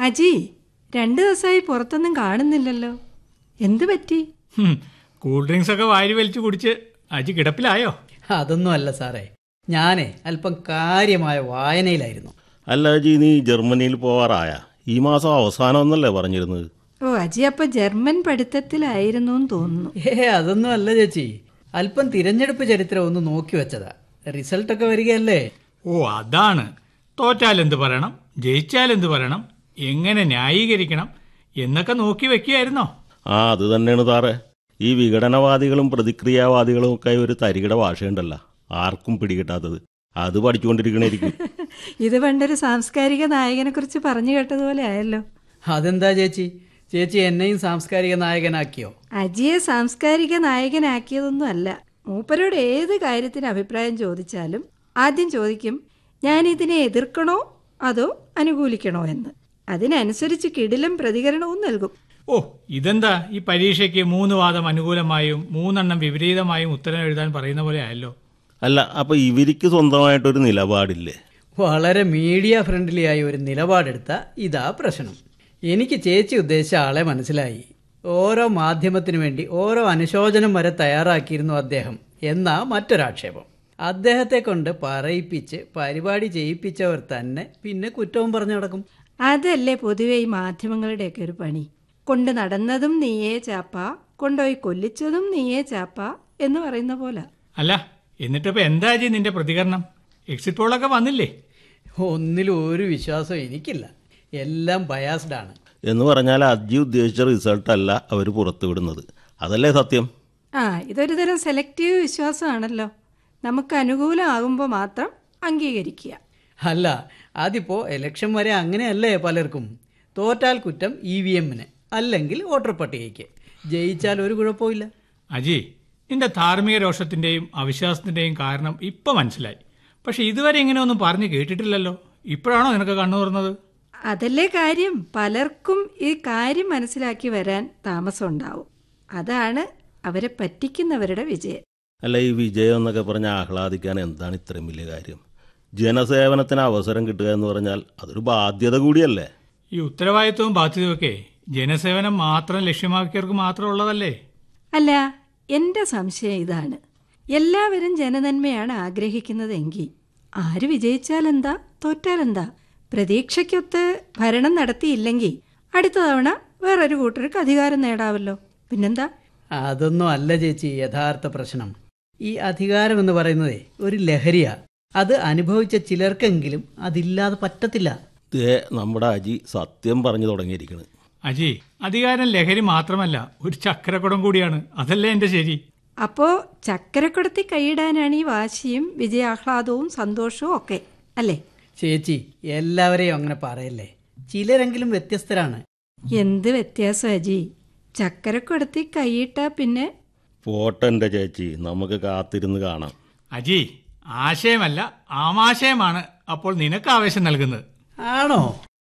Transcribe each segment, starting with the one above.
അജി രണ്ടു ദിവസമായി പുറത്തൊന്നും കാണുന്നില്ലല്ലോ എന്തു പറ്റി ഹും, കൂൾ ഡ്രിങ്ക്സ് ഒക്കെ വാരി വലിച്ചു കുടിച്ച് അജി കിടപ്പിലായോ അതൊന്നും അല്ല സാറേ ഞാനേ അല്പം കാര്യമായ വായനയിലായിരുന്നു അല്ല ജി നീ ജർമ്മനിയിൽ പോവാറായ ഈ മാസം അവസാനം എന്നല്ലേ പറഞ്ഞിരുന്നത് ഓ അജി അപ്പൊ ജർമ്മൻ പഠിത്തത്തിലായിരുന്നു എന്ന് തോന്നുന്നു ഏ അതൊന്നും അല്ല ചേച്ചി അല്പം തിരഞ്ഞെടുപ്പ് ചരിത്രം ഒന്ന് നോക്കി വെച്ചതാ റിസൾട്ടൊക്കെ വരികയല്ലേ ഓ അതാണ് തോറ്റാൽ എന്ത് പറയണം ജയിച്ചാൽ എന്ത് പറയണം എങ്ങനെ ന്യായീകരിക്കണം എന്നൊക്കെ നോക്കി വെക്കുകയായിരുന്നോ ആ അത് തന്നെയാണ് താറേ ഈ വിഘടനവാദികളും പ്രതിക്രിയാവാദികളും ഒക്കെ ഒരു തരികിട ഭാഷയുണ്ടല്ലോ ആർക്കും പിടികിട്ടാത്തത് അത് പഠിച്ചുകൊണ്ടിരിക്കണായിരിക്കും ഇത് പണ്ടൊരു സാംസ്കാരിക നായകനെ കുറിച്ച് പറഞ്ഞു കേട്ടതുപോലെ ആയല്ലോ അതെന്താ ചേച്ചി ചേച്ചി എന്നെയും സാംസ്കാരിക നായകനാക്കിയോ അജിയെ സാംസ്കാരിക നായകനാക്കിയതൊന്നും അല്ല മൂപ്പരോട് ഏത് കാര്യത്തിന് അഭിപ്രായം ചോദിച്ചാലും ആദ്യം ചോദിക്കും ഞാൻ ഇതിനെ എതിർക്കണോ അതോ അനുകൂലിക്കണോ എന്ന് അതിനനുസരിച്ച് കിടിലം പ്രതികരണവും നൽകും ഓ ഇതെന്താ ഈ പരീക്ഷയ്ക്ക് മൂന്ന് വാദം അനുകൂലമായും മൂന്നെണ്ണം വിപരീതമായും ഉത്തരം എഴുതാൻ പറയുന്ന പോലെ ആയല്ലോ അല്ല അപ്പൊ ഇവർക്ക് സ്വന്തമായിട്ടൊരു നിലപാടില്ലേ വളരെ മീഡിയ ഫ്രണ്ട്ലി ആയ ഒരു നിലപാടെടുത്ത ഇതാ പ്രശ്നം എനിക്ക് ചേച്ചി ഉദ്ദേശിച്ച ആളെ മനസ്സിലായി ഓരോ മാധ്യമത്തിനു വേണ്ടി ഓരോ അനുശോചനം വരെ തയ്യാറാക്കിയിരുന്നു അദ്ദേഹം എന്നാ മറ്റൊരാക്ഷേപം അദ്ദേഹത്തെ കൊണ്ട് പറയിപ്പിച്ച് പരിപാടി ചെയ്യിപ്പിച്ചവർ തന്നെ പിന്നെ കുറ്റവും പറഞ്ഞു നടക്കും അതല്ലേ പൊതുവെ ഈ മാധ്യമങ്ങളുടെയൊക്കെ ഒരു പണി കൊണ്ട് നടന്നതും നീയേ ചാപ്പ കൊണ്ടുപോയി കൊല്ലിച്ചതും നീയേ ചാപ്പ എന്ന് പറയുന്ന പോലെ അല്ല എന്നിട്ടിപ്പോ എന്താ അജി നിന്റെ പ്രതികരണം എക്സിറ്റ് പോളൊക്കെ വന്നില്ലേ ഒന്നിലും ഒരു വിശ്വാസം എനിക്കില്ല എല്ലാം ബയാസ്ഡ് ആണ് എന്ന് പറഞ്ഞാൽ അജി ഉദ്ദേശിച്ച റിസൾട്ട് അല്ല അവർ പുറത്തുവിടുന്നത് അതല്ലേ സത്യം ആ ഇതൊരു തരം സെലക്റ്റീവ് വിശ്വാസമാണല്ലോ നമുക്ക് അനുകൂലമാകുമ്പോൾ മാത്രം അംഗീകരിക്കുക അല്ല അതിപ്പോ ഇലക്ഷൻ വരെ അങ്ങനെയല്ലേ പലർക്കും തോറ്റാൽ കുറ്റം ഇ വി എമ്മിന് അല്ലെങ്കിൽ വോട്ടർ പട്ടികയ്ക്ക് ജയിച്ചാൽ ഒരു കുഴപ്പമില്ല അജി നിന്റെ ധാർമ്മിക രോഷത്തിന്റെയും അവിശ്വാസത്തിന്റെയും കാരണം ഇപ്പൊ മനസ്സിലായി പക്ഷെ ഇതുവരെ ഇങ്ങനെയൊന്നും പറഞ്ഞു കേട്ടിട്ടില്ലല്ലോ ഇപ്പോഴാണോ നിനക്ക് കണ്ണു തുറന്നത് അതല്ലേ കാര്യം പലർക്കും ഈ കാര്യം മനസ്സിലാക്കി വരാൻ താമസമുണ്ടാവും അതാണ് അവരെ പറ്റിക്കുന്നവരുടെ വിജയം അല്ല ഈ വിജയം എന്നൊക്കെ പറഞ്ഞ് ആഹ്ലാദിക്കാൻ എന്താണ് ഇത്രയും വലിയ കാര്യം ജനസേവനത്തിന് അവസരം കിട്ടുക എന്ന് പറഞ്ഞാൽ അതൊരു ബാധ്യത കൂടിയല്ലേ ഈ ഉത്തരവാദിത്വവും ബാധ്യതയൊക്കെ ജനസേവനം മാത്രം ലക്ഷ്യമാക്കിയവർക്ക് മാത്രം ഉള്ളതല്ലേ അല്ല എൻ്റെ സംശയം ഇതാണ് എല്ലാവരും ജനനന്മയാണ് ആഗ്രഹിക്കുന്നതെങ്കിൽ ആര് വിജയിച്ചാലെന്താ തോറ്റാലെന്താ പ്രതീക്ഷയ്ക്കൊത്ത് ഭരണം നടത്തിയില്ലെങ്കിൽ അടുത്ത തവണ വേറൊരു കൂട്ടർക്ക് അധികാരം നേടാവല്ലോ പിന്നെന്താ അതൊന്നും അല്ല ചേച്ചി യഥാർത്ഥ പ്രശ്നം ഈ അധികാരം എന്ന് പറയുന്നതേ ഒരു ലഹരിയാ അത് അനുഭവിച്ച ചിലർക്കെങ്കിലും അതില്ലാതെ പറ്റത്തില്ല ദേ നമ്മുടെ അജി സത്യം പറഞ്ഞു തുടങ്ങിയിരിക്കുന്നത് അജി അധികാരം ലഹരി മാത്രമല്ല ഒരു ചക്രക്കുടം കൂടിയാണ് അതല്ലേ എന്റെ ശരി അപ്പോൾ ചക്കരക്കുടത്തി കൈയിടാനാണ് ഈ വാശിയും വിജയാഹ്ലാദവും സന്തോഷവും ഒക്കെ അല്ലേ ചേച്ചി എല്ലാവരെയും അങ്ങനെ പറയല്ലേ ചിലരെങ്കിലും വ്യത്യസ്തരാണ് എന്ത് വ്യത്യാസം അജി ചക്കരക്കുടത്തി കൈയിട്ടാ പിന്നെ പോട്ടെ എൻ്റെ ചേച്ചി നമുക്ക് കാത്തിരുന്ന് കാണാം അജി ആശയമല്ല ആമാശയമാണ് അപ്പോൾ നിനക്ക് ആവേശം നൽകുന്നത് ആണോ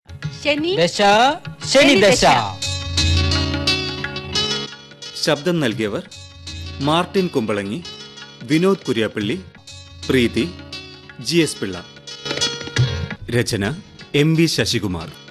ദശ ശനി ദശ ശബ്ദം നൽകിയവർ Martin Kumbalangi Vinod Kuriyappally Preethi G S Pillai രചന എം വി ശശികുമാർ